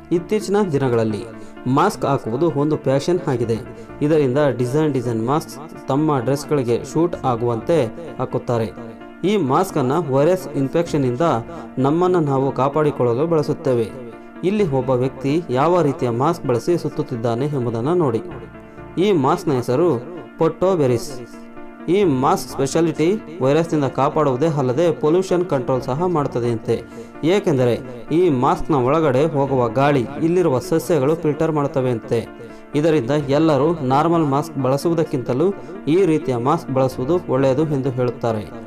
ಇತ್ತೀಚಿನ ದಿನಗಳಲ್ಲಿ ಮಾಸ್ಕ್ ಹಾಕುವುದು ಒಂದು ಫ್ಯಾಷನ್ ಆಗಿದೆ ಇದರಿಂದ ಡಿಸೈನ್ ಡಿಸೈನ್ ಮಾಸ್ಕ್ ತಮ್ಮ ಡ್ರೆಸ್ಗಳಿಗೆ ಶೂಟ್ ಆಗುವಂತೆ ಹಾಕುತ್ತಾರೆ ಈ ಮಾಸ್ಕ್ ಅನ್ನ ವೈರಸ್ ಇನ್ಫೆಕ್ಷನ್ ಇಂದ ನಮ್ಮನ್ನು ನಾವು ಕಾಪಾಡಿಕೊಳ್ಳಲು ಬಳಸುತ್ತೇವೆ ಇಲ್ಲಿ ಒಬ್ಬ ವ್ಯಕ್ತಿ ಯಾವ ರೀತಿಯ ಮಾಸ್ಕ್ ಬಳಸಿ ಸುತ್ತುತ್ತಿದ್ದಾನೆ ಎಂಬುದನ್ನು ನೋಡಿ ಈ ಮಾಸ್ಕ್ನ ಹೆಸರು ಪೊಟ್ಟೋಬೆರಿಸ್ ಈ ಮಾಸ್ಕ್ ಸ್ಪೆಷಾಲಿಟಿ ವೈರಸ್ನಿಂದ ಕಾಪಾಡುವುದೇ ಅಲ್ಲದೆ ಪೊಲ್ಯೂಷನ್ ಕಂಟ್ರೋಲ್ ಸಹ ಮಾಡುತ್ತದೆಯಂತೆ ಏಕೆಂದರೆ ಈ ಮಾಸ್ಕ್ನ ಒಳಗಡೆ ಹೋಗುವ ಗಾಳಿ ಇಲ್ಲಿರುವ ಸಸ್ಯಗಳು ಫಿಲ್ಟರ್ ಮಾಡುತ್ತವೆಯಂತೆ ಇದರಿಂದ ಎಲ್ಲರೂ ನಾರ್ಮಲ್ ಮಾಸ್ಕ್ ಬಳಸುವುದಕ್ಕಿಂತಲೂ ಈ ರೀತಿಯ ಮಾಸ್ಕ್ ಬಳಸುವುದು ಒಳ್ಳೆಯದು ಎಂದು ಹೇಳುತ್ತಾರೆ